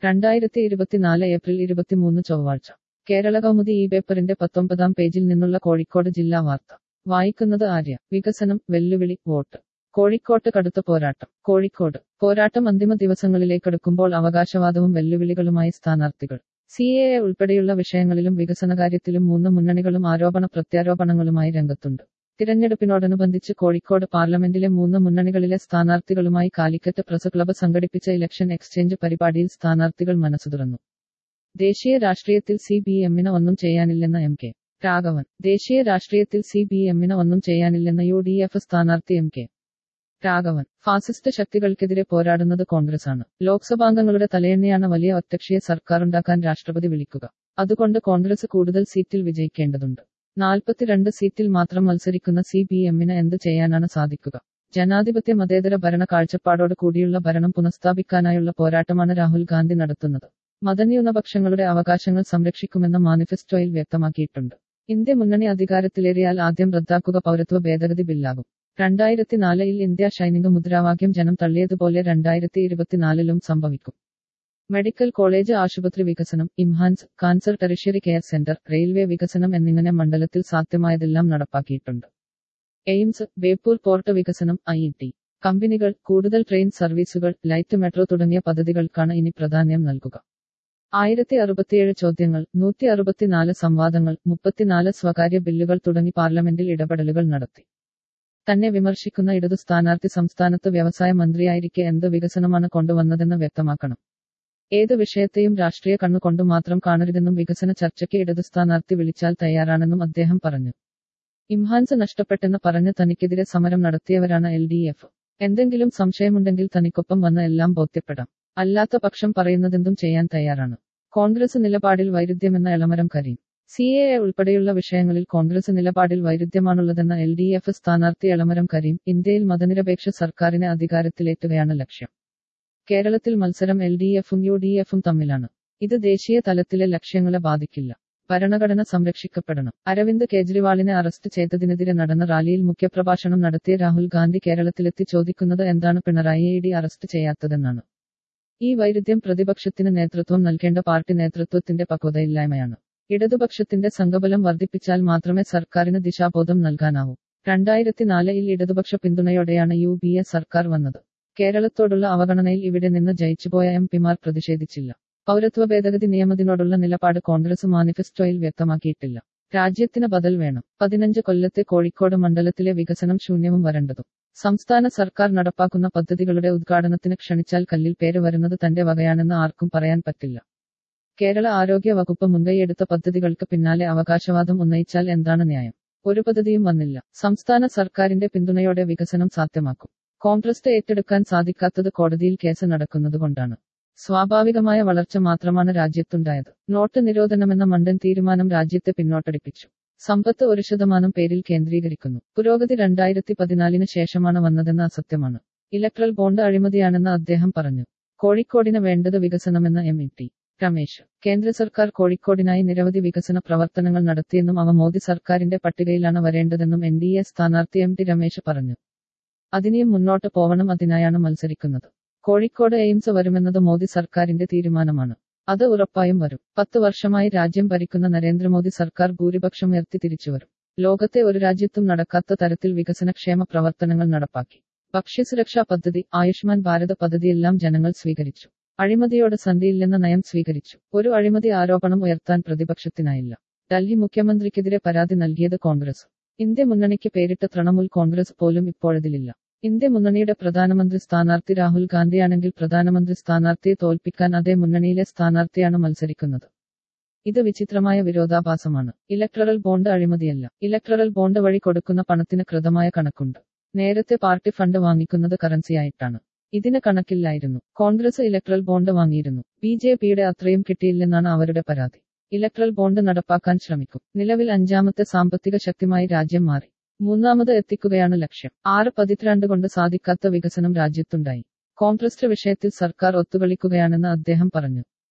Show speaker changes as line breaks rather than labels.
രണ്ടായിരത്തി ഇരുപത്തിനാല് ഏപ്രിൽ ഇരുപത്തിമൂന്ന് ചൊവ്വാഴ്ച കേരള കൗമുദി ഈ പേപ്പറിന്റെ പത്തൊമ്പതാം പേജിൽ നിന്നുള്ള കോഴിക്കോട് ജില്ലാ വാർത്ത വായിക്കുന്നത് ആര്യ വികസനം വെല്ലുവിളി വോട്ട് കോഴിക്കോട്ട് കടുത്ത പോരാട്ടം കോഴിക്കോട് പോരാട്ടം അന്തിമ ദിവസങ്ങളിലേക്കടുക്കുമ്പോൾ അവകാശവാദവും വെല്ലുവിളികളുമായി സ്ഥാനാർത്ഥികൾ സി എ എ ഉൾപ്പെടെയുള്ള വിഷയങ്ങളിലും വികസനകാര്യത്തിലും മൂന്ന് മുന്നണികളും ആരോപണ പ്രത്യാരോപണങ്ങളുമായി രംഗത്തുണ്ട് തിരഞ്ഞെടുപ്പിനോടനുബന്ധിച്ച് കോഴിക്കോട് പാർലമെന്റിലെ മൂന്ന് മുന്നണികളിലെ സ്ഥാനാർത്ഥികളുമായി കാലിക്കറ്റ് പ്രസ് ക്ലബ്ബ് സംഘടിപ്പിച്ച ഇലക്ഷൻ എക്സ്ചേഞ്ച് പരിപാടിയിൽ സ്ഥാനാർത്ഥികൾ മനസ്സു തുറന്നു ദേശീയ രാഷ്ട്രീയത്തിൽ സി ബി എമ്മിന് ഒന്നും ചെയ്യാനില്ലെന്ന എം കെ രാഘവൻ ദേശീയ രാഷ്ട്രീയത്തിൽ സി ബി എമ്മിന് ഒന്നും ചെയ്യാനില്ലെന്ന യു ഡി എഫ് സ്ഥാനാർത്ഥി എം കെ രാഘവൻ ഫാസിസ്റ്റ് ശക്തികൾക്കെതിരെ പോരാടുന്നത് കോൺഗ്രസാണ് ലോക്സഭാംഗങ്ങളുടെ തലയെണ്ണയാണ് വലിയ ഒറ്റക്ഷിയെ സർക്കാരുണ്ടാക്കാൻ രാഷ്ട്രപതി വിളിക്കുക അതുകൊണ്ട് കോൺഗ്രസ് കൂടുതൽ സീറ്റിൽ വിജയിക്കേണ്ടതുണ്ട് നാൽപ്പത്തിരണ്ട് സീറ്റിൽ മാത്രം മത്സരിക്കുന്ന സി പി എമ്മിന് എന്ത് ചെയ്യാനാണ് സാധിക്കുക ജനാധിപത്യ മതേതര ഭരണ കാഴ്ചപ്പാടോട് കൂടിയുള്ള ഭരണം പുനഃസ്ഥാപിക്കാനായുള്ള പോരാട്ടമാണ് രാഹുൽ ഗാന്ധി നടത്തുന്നത് മതന്യൂനപക്ഷങ്ങളുടെ അവകാശങ്ങൾ സംരക്ഷിക്കുമെന്ന മാനിഫെസ്റ്റോയിൽ വ്യക്തമാക്കിയിട്ടുണ്ട് ഇന്ത്യ മുന്നണി അധികാരത്തിലേറിയാൽ ആദ്യം റദ്ദാക്കുക പൗരത്വ ഭേദഗതി ബില്ലാകും രണ്ടായിരത്തി നാലിൽ ഇന്ത്യ ഷൈനിക മുദ്രാവാക്യം ജനം തള്ളിയതുപോലെ രണ്ടായിരത്തി ഇരുപത്തിനാലിലും സംഭവിക്കും മെഡിക്കൽ കോളേജ് ആശുപത്രി വികസനം IMHANS cancer tertiary care centre railway വികസനം എന്നിങ്ങനെ മണ്ഡലത്തിൽ സാധ്യമായതെല്ലാം നടപ്പാക്കിയിട്ടുണ്ട് എയിംസ് ബേപ്പൂർ പോർട്ട് വികസനം ഐ ടി കമ്പനികൾ കൂടുതൽ ട്രെയിൻ സർവീസുകൾ ലൈറ്റ് മെട്രോ തുടങ്ങിയ പദ്ധതികൾക്കാണ് ഇനി പ്രാധാന്യം നൽകുക ആയിരത്തി അറുപത്തിയേഴ് ചോദ്യങ്ങൾ നൂറ്റി അറുപത്തിനാല് സംവാദങ്ങൾ മുപ്പത്തിനാല് സ്വകാര്യ ബില്ലുകൾ തുടങ്ങി പാർലമെന്റിൽ ഇടപെടലുകൾ നടത്തി തന്നെ വിമർശിക്കുന്ന ഇടതു സ്ഥാനാർത്ഥി സംസ്ഥാനത്ത് വ്യവസായ മന്ത്രിയായിരിക്കെ എന്ത് വികസനമാണ് കൊണ്ടുവന്നതെന്ന് വ്യക്തമാക്കണം ഏത് വിഷയത്തെയും രാഷ്ട്രീയ കണ്ണുകൊണ്ടു മാത്രം കാണരുതെന്നും വികസന ചർച്ചയ്ക്ക് ഇടതു സ്ഥാനാർത്ഥി വിളിച്ചാൽ തയ്യാറാണെന്നും അദ്ദേഹം പറഞ്ഞു ഇംഹാൻസ് നഷ്ടപ്പെട്ടെന്ന് പറഞ്ഞ് തനിക്കെതിരെ സമരം നടത്തിയവരാണ് എൽ ഡി എഫ് എന്തെങ്കിലും സംശയമുണ്ടെങ്കിൽ തനിക്കൊപ്പം വന്ന് എല്ലാം ബോധ്യപ്പെടാം അല്ലാത്ത പക്ഷം പറയുന്നതെന്തും ചെയ്യാൻ തയ്യാറാണ് കോൺഗ്രസ് നിലപാടിൽ വൈരുദ്ധ്യമെന്ന Elamaram Kareem C A A ഉൾപ്പെടെയുള്ള വിഷയങ്ങളിൽ കോൺഗ്രസ് നിലപാടിൽ വൈരുദ്ധ്യമാണുള്ളതെന്ന എൽ ഡി എഫ് സ്ഥാനാർത്ഥി എളമരം കരീം ഇന്ത്യയിൽ മതനിരപേക്ഷ സർക്കാരിനെ അധികാരത്തിലേറ്റുകയാണ് ലക്ഷ്യം കേരളത്തിൽ മത്സരം എൽ ഡി എഫും യു ഡി എഫും തമ്മിലാണ് ഇത് ദേശീയ തലത്തിലെ ലക്ഷ്യങ്ങളെ ബാധിക്കില്ല ഭരണഘടന സംരക്ഷിക്കപ്പെടണം അരവിന്ദ് കേജ്രിവാളിനെ അറസ്റ്റ് ചെയ്തതിനെതിരെ നടന്ന റാലിയിൽ മുഖ്യപ്രഭാഷണം നടത്തിയ രാഹുൽ ഗാന്ധി കേരളത്തിലെത്തി ചോദിക്കുന്നത് എന്താണ് പിണറായിയെ ഇടി അറസ്റ്റ് ചെയ്യാത്തതെന്നാണ് ഈ വൈരുദ്ധ്യം പ്രതിപക്ഷത്തിന് നേതൃത്വം നൽകേണ്ട പാർട്ടി നേതൃത്വത്തിന്റെ പക്വതയില്ലായ്മയാണ് ഇടതുപക്ഷത്തിന്റെ സംഘബലം വർദ്ധിപ്പിച്ചാൽ മാത്രമേ സർക്കാരിന് ദിശാബോധം നൽകാനാവൂ രണ്ടായിരത്തിനാലിൽ ഇടതുപക്ഷ പിന്തുണയോടെയാണ് യു ബി എ സർക്കാർ വന്നത് കേരളത്തോടുള്ള അവഗണനയിൽ ഇവിടെ നിന്ന് ജയിച്ചുപോയ എം പിമാർ പ്രതിഷേധിച്ചില്ല പൗരത്വ ഭേദഗതി നിയമത്തിനോടുള്ള നിലപാട് കോൺഗ്രസ് മാനിഫെസ്റ്റോയിൽ വ്യക്തമാക്കിയിട്ടില്ല രാജ്യത്തിന് ബദൽ വേണം പതിനഞ്ച് കൊല്ലത്തെ കോഴിക്കോട് മണ്ഡലത്തിലെ വികസനം ശൂന്യവും വരേണ്ടതും സംസ്ഥാന സർക്കാർ നടപ്പാക്കുന്ന പദ്ധതികളുടെ ഉദ്ഘാടനത്തിന് ക്ഷണിച്ചാൽ കല്ലിൽ പേര് വരുന്നത് തന്റെ വകയാണെന്ന് ആർക്കും പറയാൻ പറ്റില്ല കേരള ആരോഗ്യ വകുപ്പ് മുൻകൈയെടുത്ത പദ്ധതികൾക്ക് പിന്നാലെ അവകാശവാദം ഉന്നയിച്ചാൽ എന്താണ് ന്യായം ഒരു പദ്ധതിയും വന്നില്ല സംസ്ഥാന സർക്കാരിന്റെ പിന്തുണയോടെ വികസനം സാധ്യമാക്കും കോൺഗ്രസ് ഏറ്റെടുക്കാൻ സാധിക്കാത്തത് കോടതിയിൽ കേസ് നടക്കുന്നതുകൊണ്ടാണ് സ്വാഭാവികമായ വളർച്ച മാത്രമാണ് രാജ്യത്തുണ്ടായത് നോട്ട് നിരോധനമെന്ന മണ്ടൻ തീരുമാനം രാജ്യത്തെ പിന്നോട്ടടിപ്പിച്ചു സമ്പത്ത് ഒരു ശതമാനം പേരിൽ കേന്ദ്രീകരിക്കുന്നു പുരോഗതി രണ്ടായിരത്തി പതിനാലിന് ശേഷമാണ് വന്നതെന്ന അസത്യമാണ് ഇലക്ട്രൽ ബോണ്ട് അഴിമതിയാണെന്ന് അദ്ദേഹം പറഞ്ഞു കോഴിക്കോടിന് വേണ്ടത് വികസനമെന്ന എം ഇ ടി രമേശ് കേന്ദ്ര സർക്കാർ കോഴിക്കോടിനായി നിരവധി വികസന പ്രവർത്തനങ്ങൾ നടത്തിയെന്നും അവ മോദി സർക്കാരിന്റെ പട്ടികയിലാണ് വരേണ്ടതെന്നും എൻ ഡി എ സ്ഥാനാർത്ഥി എം ടി രമേശ് പറഞ്ഞു അതിനെയും മുന്നോട്ട് പോവണം അതിനായാണ് മത്സരിക്കുന്നത് കോഴിക്കോട് എയിംസ് വരുമെന്നത് മോദി സർക്കാരിന്റെ തീരുമാനമാണ് അത് ഉറപ്പായും വരും പത്ത് വർഷമായി രാജ്യം ഭരിക്കുന്ന നരേന്ദ്രമോദി സർക്കാർ ഭൂരിപക്ഷം ഉയർത്തി തിരിച്ചുവരും ലോകത്തെ ഒരു രാജ്യത്തും നടക്കാത്ത തരത്തിൽ വികസനക്ഷേമ പ്രവർത്തനങ്ങൾ നടപ്പാക്കി ഭക്ഷ്യസുരക്ഷാ പദ്ധതി ആയുഷ്മാൻ ഭാരത് പദ്ധതിയെല്ലാം ജനങ്ങൾ സ്വീകരിച്ചു അഴിമതിയോട് സന്ധിയില്ലെന്ന നയം സ്വീകരിച്ചു ഒരു അഴിമതി ആരോപണം ഉയർത്താൻ പ്രതിപക്ഷത്തിനായില്ല ഡൽഹി മുഖ്യമന്ത്രിക്കെതിരെ പരാതി നൽകിയത് കോൺഗ്രസ് ഇന്ത്യ മുന്നണിക്ക് പേരിട്ട തൃണമൂൽ കോൺഗ്രസ് പോലും ഇപ്പോഴതിലില്ല ഇന്ത്യ മുന്നണിയുടെ പ്രധാനമന്ത്രി സ്ഥാനാർത്ഥി രാഹുൽ ഗാന്ധിയാണെങ്കിൽ പ്രധാനമന്ത്രി സ്ഥാനാർത്ഥിയെ തോൽപ്പിക്കാൻ അതേ മുന്നണിയിലെ സ്ഥാനാർത്ഥിയാണ് മത്സരിക്കുന്നത് ഇത് വിചിത്രമായ വിരോധാഭാസമാണ് ഇലക്ട്രൽ ബോണ്ട് അഴിമതിയല്ല ഇലക്ട്രൽ ബോണ്ട് വഴി കൊടുക്കുന്ന പണത്തിന് കൃതമായ കണക്കുണ്ട് നേരത്തെ പാർട്ടി ഫണ്ട് വാങ്ങിക്കുന്നത് കറൻസിയായിട്ടാണ് ഇതിന് കണക്കില്ലായിരുന്നു കോൺഗ്രസ് ഇലക്ട്രൽ ബോണ്ട് വാങ്ങിയിരുന്നു ബി ജെ പിയുടെ അത്രയും കിട്ടിയില്ലെന്നാണ് അവരുടെ പരാതി ഇലക്ട്രൽ ബോണ്ട് നടപ്പാക്കാൻ ശ്രമിക്കും നിലവിൽ അഞ്ചാമത്തെ സാമ്പത്തിക ശക്തിമായി രാജ്യം മാറി മൂന്നാമത് എത്തിക്കുകയാണ് ലക്ഷ്യം ആറ് പതിറ്റാണ്ട് കൊണ്ട് സാധിക്കാത്ത വികസനം രാജ്യത്തുണ്ടായി കോൺഗ്രസ് വിഷയത്തിൽ സർക്കാർ ഒത്തുകളിക്കുകയാണെന്ന് അദ്ദേഹം പറഞ്ഞു